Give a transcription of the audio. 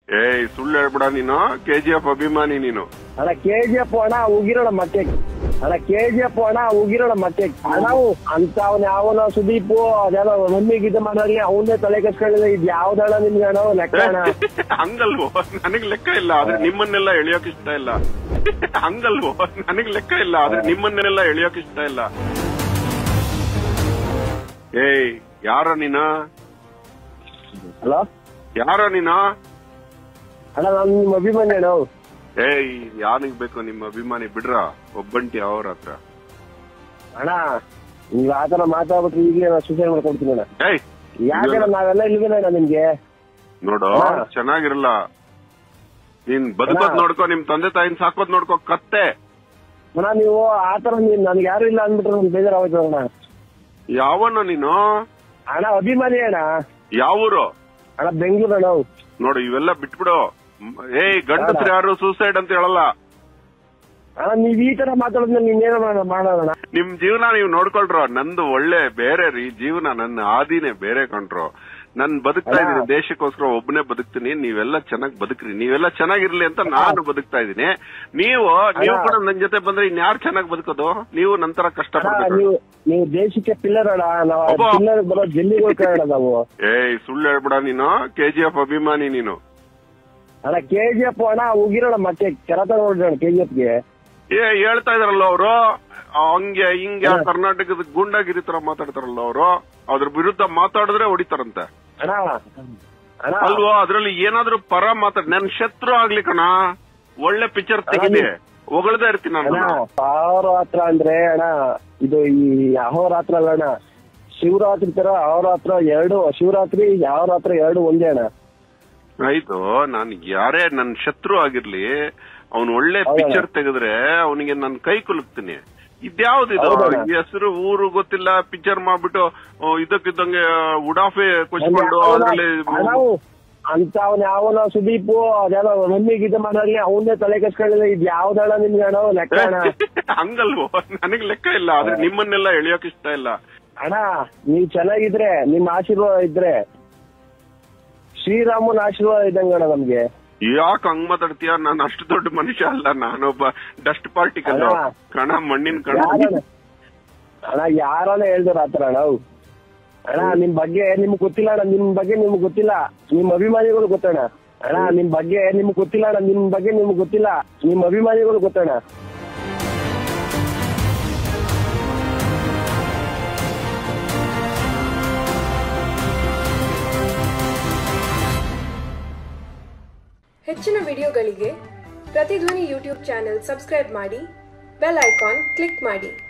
ಏಯ್ ಸುಳ್ಳು ಹೇಳ್ಬಿಡ ನೀನು ಕೆಜಿಎಫ್ ಅಭಿಮಾನಿ ನೀನು ಅಣ್ಣ ಕೆಜಿಎಫ್ ಅಣ್ಣ ಉಗಿರೋಣ ಮತ್ತೆ ಅಣ್ಣ ಕೆಜಿಎಫ್ ಅಣ್ಣ ಉಗಿರೋಣ ಮತ್ತೆ ನಾವು ಅಂತ ಅವನ ಯಾವನ ಸುದೀಪ್ ಅದೇನೋ ಮಮ್ಮಿಗೆ ಇದು ಮಾಡೋರಿಗೆ ಅವನ್ನೇ ತಲೆ ಕೆಸ್ಕೊಂಡಿಲ್ಲ ಇದು ಯಾವ್ದಣ್ಣ ನಿಮ್ಗೆ ಅಣ್ಣ ಲೆಕ್ಕ ಅಣ್ಣ ಹಂಗಲ್ವೋ ನನಗ್ ಲೆಕ್ಕ ಇಲ್ಲ ಆದ್ರೆ ನಿಮ್ಮನ್ನೆಲ್ಲ ಎಳಿಯೋಕ್ ಇಷ್ಟ ಇಲ್ಲ ಹಂಗಲ್ವೋ ನನಗ್ ಲೆಕ್ಕ ಇಲ್ಲ ಆದ್ರೆ ನಿಮ್ಮನ್ನೆಲ್ಲ ಎಳಿಯೋಕ್ ಇಷ್ಟ ಇಲ್ಲ ಏಯ್ ಯಾರ ನೀನ ಹಲೋ ಯಾರ ನೀನ ಅಣ್ಣ ನಾನು ನಿಮ್ಮ ಅಭಿಮಾನಿ ಅಣ್ಣ ಏಯ್ ಯಾರಿಗ್ ಬೇಕು ನಿಮ್ಮ ಅಭಿಮಾನಿ ಬಿಡ್ರ ಒಬ್ಬಂಟಿ ಅವ್ರ ಹತ್ರ ಅಣ್ಣ ನೀವ್ ಆತರ ಮಾತಾಡ್ಬಿಟ್ರೆ ಈಗಲೇ ನಾನು ಸೂಸೈಡ್ ಮಾಡ್ಕೊಡ್ತೀನಿ ಅಣ್ಣ ಏಯ್ ಯಾಕಂದ್ರೆ ನಾವೆಲ್ಲ ಇಲ್ವೇನ ಅಣ್ಣ ನಿಮ್ಗೆ ನೋಡು ಹಾ. ಚೆನ್ನಾಗಿರಲ್ಲ ನೀನ್ ಬದುಕೋದ್ ಅಣ್ಣ. ನೋಡ್ಕೋ ನಿಮ್ ತಂದೆ ತಾಯಿನ ಸಾಕೋದ್ ನೋಡ್ಕೋ ಕತ್ತೆ ಅಣ್ಣ ನೀವು ಆತರ ನೀವ್ ನನ್ಗೆ ಯಾರು ಇಲ್ಲ ಅಂದ್ಬಿಟ್ರೆ ನನ್ಗೆ ಬೇಜಾರಾಗೋಯ್ತು ಅಣ್ಣ ಯಾವನ ನೀನು ಅಣ್ಣ ಅಭಿಮಾನಿ ಅಣ್ಣ ಯಾವೂರು ಅಣ್ಣ ಬೆಂಗಳೂರು ಅಣ್ಣ ನೋಡು ಇವೆಲ್ಲ ಬಿಟ್ಬಿಡು ಮ್, ಏಯ್ ಗಂಡಸ್ರು ಯಾರು ಸೂಸೈಡ್ ಅಂತ ಹೇಳಲ್ಲ ಅಣ್ಣ ನೀವ್ ಈ ತರ ಮಾತಾಡಿದ್ರೆ ನೀನೇನೋ ಮಾಡೋಣ ನಿಮ್ ಜೀವನ ನೀವು ನೋಡ್ಕೊಳ್ರೋ ನಂದು ಒಳ್ಳೆ ಬೇರೆ ರೀ ಜೀವನ ನನ್ನ ಆದಿನೇ ಬೇರೆ ಕಂಡ್ರು ನನ್ ಬದುಕ್ತಾ ಅಣ್ಣ. ಇದೀನಿ ದೇಶಕ್ಕೋಸ್ಕರ ಒಬ್ಬನೇ ಬದುಕ್ತೀನಿ ನೀವೆಲ್ಲ ಚೆನ್ನಾಗ್ ಬದುಕ್ರಿ ನೀವೆಲ್ಲ ಚೆನ್ನಾಗಿರ್ಲಿ ಅಂತ ನಾನು ಬದುಕ್ತಾ ಇದೀನಿ ನೀವು ನೀವು ಅಣ್ಣ. ಕೂಡ ನನ್ ಜೊತೆ ಬಂದ್ರೆ ಇನ್ಯಾರು ಚೆನ್ನಾಗ್ ಬದುಕೋದು ನೀವು ನಂತರ ಕಷ್ಟ ಅಣ್ಣ ಪಡ್ಬೇಕು ನೀವು ನೀವು ದೇಶಕ್ಕೆ ಪಿಲ್ಲರ್ ಅಣ್ಣ ನಾವು ಒಬ್ಬ. ಪಿಲ್ಲರ್ ಬರೋ ಜಲ್ಲಿಗೆ ಹೋಗ್ತಾರಣ ನಾವು ಏಯ್ ಸುಳ್ಳು ಹೇಳ್ಬಿಡ ನೀನು ಕೆಜಿಎಫ್ ಅಭಿಮಾನಿ ನೀನು ಅಣ್ಣ ಕೆಜಿಎಫ್ ಅಣ್ಣ ಉಗಿರೋಣ ಮತ್ತೆ ಕೆರತ ನೋಡ್ರಿ ಅಣ್ಣ ಕೆಜಿಎಫ್ಗೆ ಏ ಹೇಳ್ತಾ ಇದಾರಲ್ಲ ಅವರು ಹಂಗೆ ಹಿಂಗೆ ಅಣ್ಣ. ಕರ್ನಾಟಕದ ಗೂಂಡಾಗಿರಿ ತರ ಮಾತಾಡ್ತಾರಲ್ಲ ಅವರು ಅದ್ರ ವಿರುದ್ಧ ಮಾತಾಡಿದ್ರೆ ಹೊಡಿತಾರಂತೆ ಅಣ್ಣ ಅಣ್ಣ ಅಲ್ವಾ ಅದ್ರಲ್ಲಿ ಏನಾದ್ರೂ ಪರ ಮಾತಾಡ್ ನನ್ ಶತ್ರು ಆಗ್ಲಿ ಕಣ ಒಳ್ಳೆ ಪಿಕ್ಚರ್ ತೆಗಿದೆ ಹೊಗಳ್ದೇ ಇರ್ತೀನಿ ನಾನು ಅಣ್ಣ ಅಹೋರಾತ್ರ ಅಂದ್ರೆ ಅಣ್ಣ ಇದು ಈ ಅಹೋರಾತ್ರ ಅಲ್ಲ ಅಣ್ಣ ಶಿವರಾತ್ರಿ ತರ ಅಹೋರಾತ್ರ ಎರಡು ಶಿವರಾತ್ರಿ ಅಹೋರಾತ್ರ ಎರಡು ಒಂದೇ ಅಣ್ಣ ಆಯ್ತು ನಾನು ಯಾರೇ ನನ್ ಶತ್ರು ಆಗಿರ್ಲಿ ಅವ್ನು ಒಳ್ಳೆ ಹೌದಣ್ಣ. ಪಿಕ್ಚರ್ ತೆಗೆದ್ರೆ ಅವನಿಗೆ ನಾನು ಕೈ ಕುಲುಕ್ತೀನಿ ಇದ್ಯಾವ್ದಿದು ಹೌದಣ್ಣ. ಈ ಹೆಸರು ಊರು ಗೊತ್ತಿಲ್ಲ ಪಿಕ್ಚರ್ ಮಾಡ್ಬಿಟ್ಟು ಆ, ಇದ್ದಕ್ಕಿದ್ದಂಗೆ ಉಡಾಫೆ ಕೊಚ್ಕೊಂಡು ಅದ್ರಲ್ಲಿ ನಾವು ಅಂತ ಅವನ ಯಾವನ ಸುದೀಪ್ ಅದೇನೋ ಮಮ್ಮಿಗೆ ಇದು ಮಾಡೋರಿಗೆ ಅವನ್ನೇ ತಲೆ ಕೆಸ್ಕೊಂಡಿಲ್ಲ ಇದು ಯಾವ್ದಣ್ಣ ನಿಮ್ಗೆ ಅಣ್ಣ ಲೆಕ್ಕ ಅಣ್ಣ ಹಂಗಲ್ವೋ ನನಗ್ ಲೆಕ್ಕ ಇಲ್ಲ ಆದ್ರೆ ನಿಮ್ಮನ್ನೆಲ್ಲ ಎಳಿಯೋಕ್ ಇಷ್ಟ ಇಲ್ಲ ಅಣ್ಣ ನೀವ್ ಚೆನ್ನಾಗಿದ್ರೆ ನಿಮ್ ಆಶೀರ್ವಾದ ಇದ್ರೆ ಶ್ರೀರಾಮನ ಆಶೀರ್ವಾದ ಇದ್ದಂಗ ಅಣ್ಣ ನಮ್ಗೆ ಯಾಕೆ ಹಂಗ್ ಮಾತಾಡ್ತೀಯ ನಾನು ಅಷ್ಟು ದೊಡ್ಡ ಮನುಷ್ಯ ಅಲ್ಲ ನಾನೊಬ್ಬ ಡಸ್ಟ್ ಪಾರ್ಟಿಕಲ್ ಅಣ್ಣ. ಕಣ ಮಣ್ಣಿನ ಕಣ ಯಾರಣ್ಣ ಅಣ್ಣ ಯಾರನ್ನ ಹೇಳ್ದಾರ ಆತರ ಅಣ್ಣ ಅವ್? ಅಣ್ಣ ನಿಮ್ ಬಗ್ಗೆ ನಿಮ್ಗ್ ಗೊತ್ತಿಲ್ಲ ಅಣ್ಣ ನಿಮ್ ಬಗ್ಗೆ ನಿಮ್ಗ್ ಗೊತ್ತಿಲ್ಲ ನಿಮ್ ಅಭಿಮಾನಿಗಳು ಗೊತ್ತಣ್ಣ ಅಣ್ಣ ನಿಮ್ ಬಗ್ಗೆ ನಿಮ್ಗ್ ಗೊತ್ತಿಲ್ಲ ಅಣ್ಣ ನಿಮ್ ಬಗ್ಗೆ ನಿಮ್ಗ್ ಗೊತ್ತಿಲ್ಲ ನಿಮ್ ಅಭಿಮಾನಿಗಳು ಗೊತ್ತಣ್ಣ ಹೆಚ್ಚಿನ ವಿಡಿಯೋಗಳಿಗೆ ಪ್ರತಿಧ್ವನಿ ಯೂಟ್ಯೂಬ್ ಚಾನೆಲ್ ಸಬ್ಸ್ಕ್ರೈಬ್ ಮಾಡಿ ಬೆಲ್ ಐಕಾನ್ ಕ್ಲಿಕ್ ಮಾಡಿ